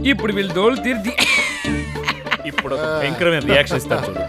ఇప్పుడు వీళ్ళు దోలు తీర్చి ఇప్పుడు ఒక భయంకరమైన రియాక్షన్ ఇస్తారు చూడు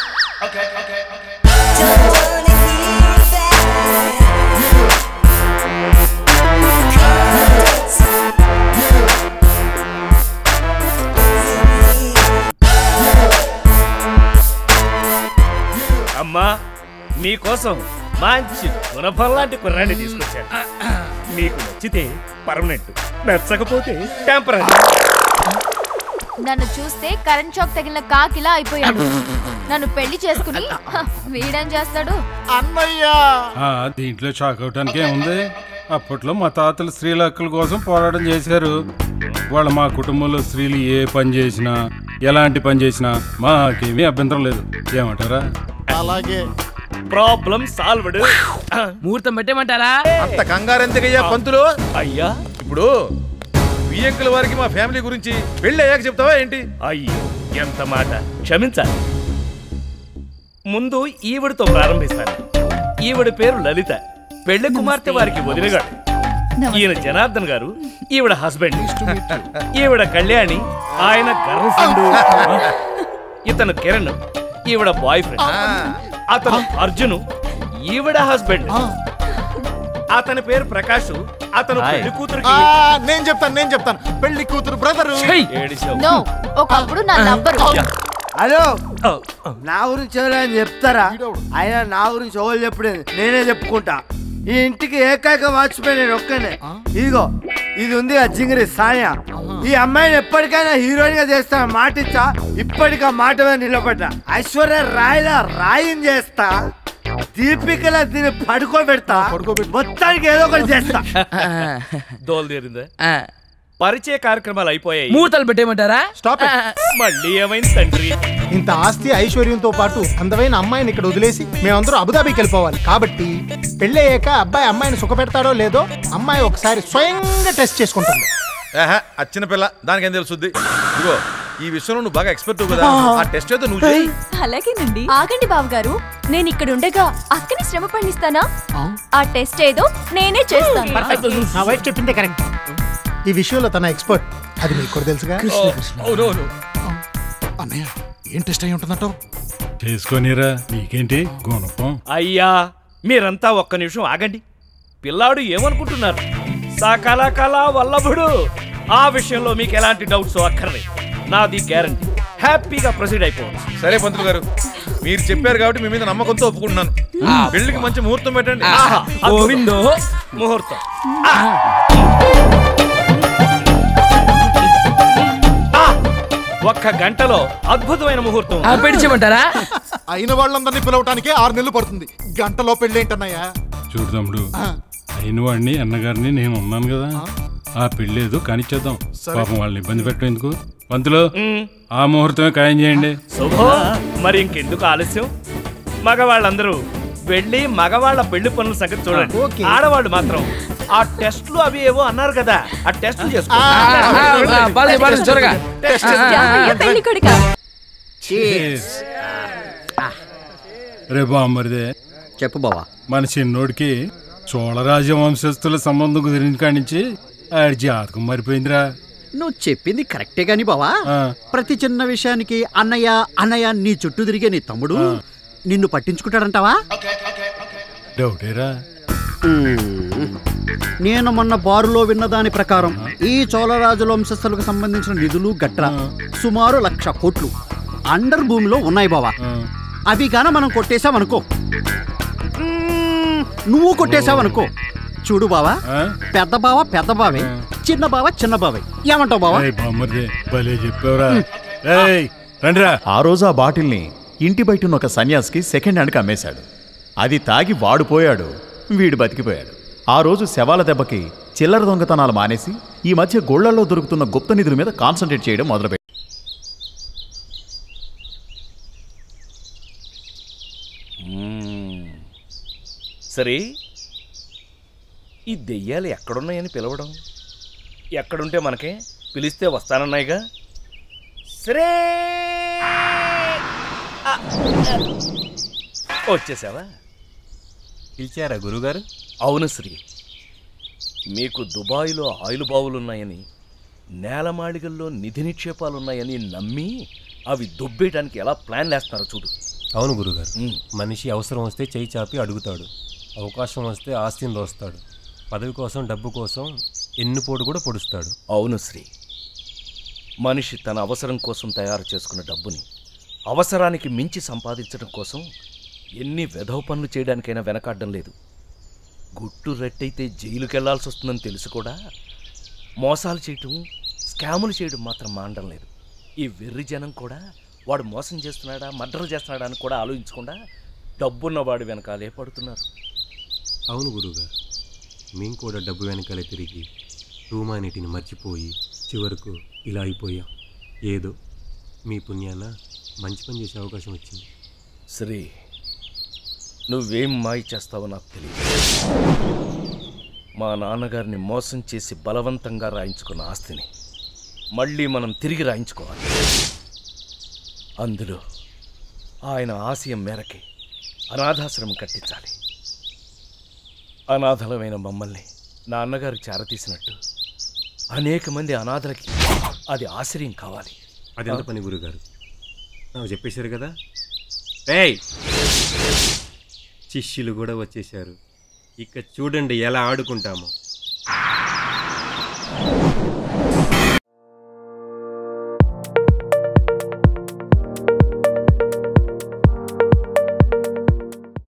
అమ్మా మీకోసం మంచి గుణపం లాంటి కుర్రాన్ని తీసుకొచ్చాను మీకు నచ్చితే పర్మనెంట్ నచ్చకపోతే టెంపరీ నన్ను చూస్తే కరెంట్ షాక్ తగిలిన కాకిలా అయిపోయాడు నన్ను పెళ్లి చేసుకుని హ, వీడేం చేస్తాడు అన్నయ్యా ఆ, దీంట్లో షాక్ అవటానికి ఏముంది అప్పట్లో మా తాతలు స్త్రీల హక్కుల కోసం పోరాటం చేశారు వాళ్ళ మా కుటుంబంలో స్త్రీలు ఏ పని చేసినా ఎలాంటి పని చేసినా మాకేమీ అభ్యంతరం లేదు ఏమంటారా అలాగే ప్రాబ్లం సాల్వ్డ్ ముహూర్తం పెట్టేమంటారా అంత కంగారు ఎందుకయ్యా పంతులు అయ్యా ఇప్పుడు బియ్యంకుల వారికి మా ఫ్యామిలీ గురించి పెళ్ళి అయ్యాక చెప్తావా ఏంటి అయ్యో ఎంత మాట క్షమించాలి ముందు ఈవిడతో ప్రారంభిస్తాను ఈవిడ పేరు లలిత పెళ్లి కుమార్తె వారికి వదినగాడు ఈయన జనార్దన్ గారు ఈవిడ హస్బెండ్ ఈవిడ కళ్యాణి ఆయన గర్ల్ ఫ్రెండ్ ఇతను కిరణ్ ఈవిడ బాయ్ ఫ్రెండ్ అతను అర్జును ఈవిడ హస్బెండ్ అతని పేరు ప్రకాష్ అతను పెళ్లి కూతురికి ఆ, నేను చెప్తాను నేను చెప్తాను పెళ్లి కూతురు బ్రదరు ఏడిశావు. నో ఒకప్పుడు నా నంబరు హలో నా గురించి ఎవరైనా చెప్తారా అయినా నా గురించి ఎవరు చెప్పలేదు నేనే చెప్పుకుంటా ఈ ఇంటికి ఏకైక వాచ్మెన్ నేను ఒక్కనే ఇదిగో ఇది ఉంది ఆ జింగిరి సానియా ఈ అమ్మాయిని ఎప్పటికైనా హీరోయిన్ గా చేస్తా మాట ఇచ్చా ఇప్పటికి ఆ మాట మీద నిలబడ్డా ఐశ్వర్య రాయలా రాయిని చేస్తా దీపికలా దీన్ని పడుకోబెడతా మొత్తానికి ఏదో ఒకటి చేస్తా దోలు తీరిందా పరిచయ కార్యక్రమాలు అయిపోయాయి ముహూర్తాలు పెట్టేయమంటారా స్టాప్ మళ్ళీ ఏమైంది తండ్రి ఇంత ఆస్తి ఐశ్వర్యంతో పాటు అందమైన అమ్మాయిని ఇక్కడ వదిలేసి మేమందరం అబుదాబీకి వెళ్ళిపోవాలి కాబట్టి పెళ్ళయ్యాక అబ్బాయి అమ్మాయిని సుఖపెడతాడో లేదో అమ్మాయి ఒకసారి స్వయంగా టెస్ట్ చేసుకుంటుంది ఆహా, అచ్చిన పిల్ల దానికి ఏం తెలుసుద్ది ఇదిగో ఈ విషయంలో నువ్వు బాగా ఎక్స్పర్ట్ కదా ఆ టెస్ట్ ఏదో నువ్వు చేయి అలాగేనండి ఆగండి బాబు గారు నేను ఇక్కడ ఉండగా అక్కని శ్రమ పడిస్తానా ఆ టెస్ట్ ఏదో నేనే చేస్తాను నా వైఫ్ చెప్పిందే కరెక్ట్ ఈ విషయంలో తన ఎక్స్పర్ట్ అది మీకు కూడా తెలుసుగా అవునవును అన్నయ్య ఏం టెస్ట్ అయి ఉంటుందంటావు చేసుకోనిరా నీకేంటి గుణపం అయ్యా మీరంతా ఒక్క నిమిషం ఆగండి పిల్లాడు ఏమనుకుంటున్నారు సకల కళ వల్లభుడు ఆ విషయంలో మీకు ఎలాంటి డౌట్స్ అక్కర్లేదు నాది గ్యారంటీ హ్యాపీగా ప్రొసీడ్ అయిపోవచ్చు సరే పంతులు గారు మీరు చెప్పారు కాబట్టి మీ మీద నమ్మకంతో ఒప్పుకుంటున్నాను పెళ్లికి మంచి ముహూర్తం పెట్టండి ఆహా, అద్భుతం. గోవిందో ముహూర్తం ఆ. ఆ. ఒక్క గంటలో అద్భుతమైన ముహూర్తం ఆ, పెట్టించమంటారా అయిన వాళ్ళందరినీ పిలవటానికి ఆరు నెలలు పడుతుంది గంటలో పెళ్ళి ఏంటన్నయ్యా చూడు తమ్ముడు అయిన వాడిని అన్నగారిని నేను ఉన్నాను కదా ఆ పెళ్ళేదో కానిచ్చేద్దాం పాపం వాళ్ళని ఇబ్బంది పెట్టేందుకు పంతులు మ్, ఆ ముహూర్తమే ఖాయం చేయండి శుభం మరి ఇంకెందుకు ఆలస్యం మగవాళ్ళందరూ వెళ్ళి మగవాళ్ళ పెళ్లి పనుల సంగతి చూడండి ఓకే. ఆడవాళ్ళు మాత్రం ఆ టెస్ట్లు అవి ఏవో అన్నారు కదా ఆ టెస్ట్లు చేసుకో ఆ, ఆ, పదండి, పదండి, త్వరగా రామయ్య పెళ్లి కొడుకా రే బామ్మరిదే చెప్పు బావా మన చిన్నోడికి చోళరాజ్య వంశస్థుల సంబంధం కుదిరిన కాడి నుంచి ఆడి జాతకం మారిపోయిందిరా నువ్వు చెప్పింది కరెక్టే గాని బావా ఆ. ప్రతి చిన్న విషయానికి అన్నయ్య అన్నయ్య నీ చుట్టూ తిరిగే నీ తమ్ముడు నిన్ను పట్టించుకుంటాడంటావా డౌటేరా నేను మొన్న బారులో విన్న దాని ప్రకారం ఈ చోళరాజుల వంశస్థులకు సంబంధించిన నిధులు గట్ర సుమారు లక్ష కోట్లు అండర్ భూమిలో ఉన్నాయి బావా ఆ. అవి గాన మనం కొట్టేశామనుకో మ్మ్, నువ్వు కొట్టేశావనుకో చూడు బావా ఆ? పెద్ద బావ పెద్ద బావే చిన్న బావ చిన్న బావే ఏమంటావు బావా ఏయ్ బామ్మరిదే భలే చెప్పావురా ఏయ్ రండిరా ఆ రోజు ఆ బాటిల్ని ఇంటి బయట ఉన్న ఒక సన్యాసికి సెకండ్ హ్యాండ్కి అమ్మేశాడు అది తాగి వాడిపోయాడు వీడు బతికిపోయాడు ఆ రోజు శవాల దెబ్బకి చిల్లర దొంగతనాలు మానేసి ఈ మధ్య గోళ్లలో దొరుకుతున్న గుప్త నిధుల మీద కాన్సన్ట్రేట్ చేయడం మొదలుపెట్టాడు సరే ఈ దెయ్యాలు ఎక్కడున్నాయని పిలవడం ఎక్కడుంటే మనకే పిలిస్తే వస్తానన్నాయిగా సరే ఆ, వచ్చేసావా పిలిచారా గురుగారు అవును శ్రీ మీకు దుబాయ్లో ఆయిల్ బావులున్నాయని నేలమాళిగల్లో నిధి నిక్షేపాలున్నాయని నమ్మి అవి దొబ్బేయడానికి ఎలా ప్లాన్ వేస్తున్నారో చూడు అవును గురుగారు మనిషి అవసరం వస్తే చేయి చాపి అడుగుతాడు అవకాశం వస్తే ఆస్తిని దోస్తాడు పదవి కోసం డబ్బు కోసం ఎన్నుపోటు కూడా పొడుస్తాడు అవును శ్రీ మనిషి తన అవసరం కోసం తయారు చేసుకున్న డబ్బుని అవసరానికి మించి సంపాదించడం కోసం ఎన్ని వెధవ పనులు చేయడానికైనా వెనకాడడం లేదు గుట్టు రెట్టయితే జైలుకి వెళ్లాల్సి వస్తుందని తెలిసి కూడా మోసాలు చేయటం స్కాములు చేయడం మాత్రం మానడం లేదు ఈ వెర్రి జనం కూడా వాడు మోసం చేస్తున్నాడా మర్డర్ చేస్తున్నాడా అని కూడా ఆలోచించకుండా డబ్బున్న వాడి వెనకాలే పడుతున్నారు అవును గురుగారు మేము కూడా డబ్బు వెనకాలే తిరిగి హ్యూమానిటీని మర్చిపోయి చివరకు ఇలా అయిపోయాం ఏదో మీ పుణ్యాన మంచి పని చేసే అవకాశం వచ్చింది శ్రీ నువ్వేం మాయ చేస్తావో నాకు తెలియదు మా నాన్నగారిని మోసం చేసి బలవంతంగా రాయించుకున్న ఆస్తిని మళ్ళీ మనం తిరిగి రాయించుకోవాలి అందులో ఆయన ఆశయం మేరకి అనాథాశ్రమం కట్టించాలి అనాథలమైన మమ్మల్ని నాన్నగారు చేరతీసినట్టు అనేక మంది అనాథలకి అది ఆశ్రయం కావాలి అదెంత పని గురుగారు నాకు చెప్పేశారు కదా ఏయ్ శిష్యులు కూడా వచ్చేశారు ఇక చూడండి ఎలా ఆడుకుంటామో